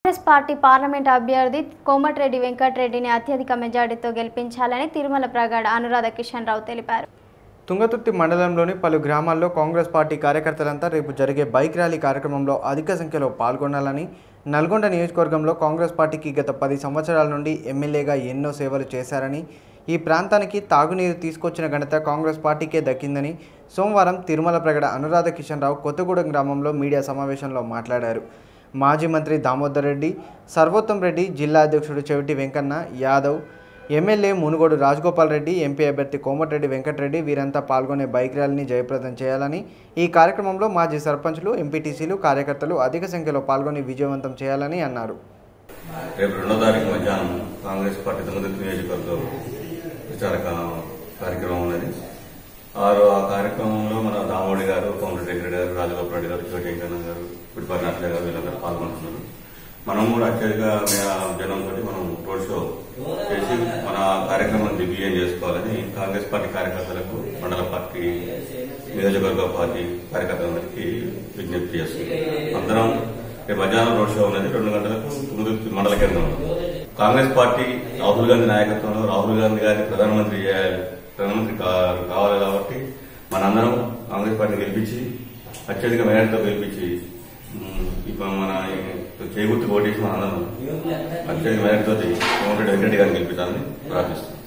Congress party parliament అభ్యర్థి కోమటిరెడ్డి వెంకటరెడ్డిని అత్యధిక మెజార్టీతో గెలిపించాలని తిరుమల ప్రగాఢ అనురాధ కిషన్ రావు తెలిపారు తుంగతుర్తి మండలంలోని పలు గ్రామాల్లో కాంగ్రెస్ పార్టీ కార్యకర్తలంతా రేపు జరిగే బైక్ ర్యాలీ కార్యక్రమంలో అధిక సంఖ్యలో పాల్గొనాలని నల్గొండ నియోజకవర్గంలో కాంగ్రెస్ పార్టీకి గత పది సంవత్సరాల నుండి ఎమ్మెల్యేగా ఎన్నో సేవలు చేశారని ఈ ప్రాంతానికి తాగునీరు తీసుకొచ్చిన ఘనత కాంగ్రెస్ పార్టీకే దక్కిందని సోమవారం తిరుమల ప్రగడ అనురాధ కిషన్ రావు కొత్తగూడెం గ్రామంలో మీడియా సమావేశంలో మాట్లాడారు మాజీ మంత్రి దామోదర్ రెడ్డి సర్వోత్తం రెడ్డి జిల్లా అధ్యక్షుడు చెవిటి వెంకన్న యాదవ్ ఎమ్మెల్యే మునుగోడు రాజగోపాల్ రెడ్డి ఎంపీ అభ్యర్థి కోమటిరెడ్డి వెంకటరెడ్డి వీరంతా పాల్గొనే బైక్ ర్యాలీని జయప్రదం చేయాలని ఈ కార్యక్రమంలో మాజీ సర్పంచ్లు ఎంపీటీసీలు కార్యకర్తలు అధిక సంఖ్యలో పాల్గొని విజయవంతం చేయాలని అన్నారు రేపు రెండో తారీఖు మధ్యాహ్నం కాంగ్రెస్ పార్టీ తొమ్మిది నియోజకవర్గం ప్రచార కా- కార్యక్రమం ఉన్నది ఆరు ఆ కార్యక్రమంలో మన దామోడి గారు కోమటిరెడ్డి రెడ్డి గారు రాజగోపాల్ రెడ్డి గారు చోటి వెంకన్న గారు పుడిపాటి నర్సయ్య గారు వీళ్ళందరూ పాల్గొంటున్నారు మనం కూడా అత్యధిక జనంతో మనం రోడ్ షో చేసి మన కార్యక్రమాన్ని దిగ్విజయం చేసుకోవాలని కాంగ్రెస్ పార్టీ కార్యకర్తలకు మండల పార్టీ నియోజకవర్గ పార్టీ కార్యకర్తలందరికీ విజ్ఞప్తి చేస్తుంది అందరం రేపు మధ్యాహ్నం రోడ్ షో ఉన్నది రెండు గంటలకు తుంగతుర్తి మండల కేంద్రంలో కాంగ్రెస్ పార్టీ రాహుల్ గాంధీ నాయకత్వంలో రాహుల్ గాంధీ గారిని ప్రధానమంత్రి చేయాలి ప్రధానమంత్రి కా- కావాలి కాబట్టి మనందరం కాంగ్రెస్ పార్టీని గెలిపించి అత్యధిక మేరతో గెలిపించి ఉమ్, ఇప్పుడు మన చేకూర్తి ఓటేసి మనందరం అత్యధిక మేరతో కోమటిరెడ్డి వెంకటరెడ్డి గారిని గెలిపించాలని ప్రార్థిస్తున్నాం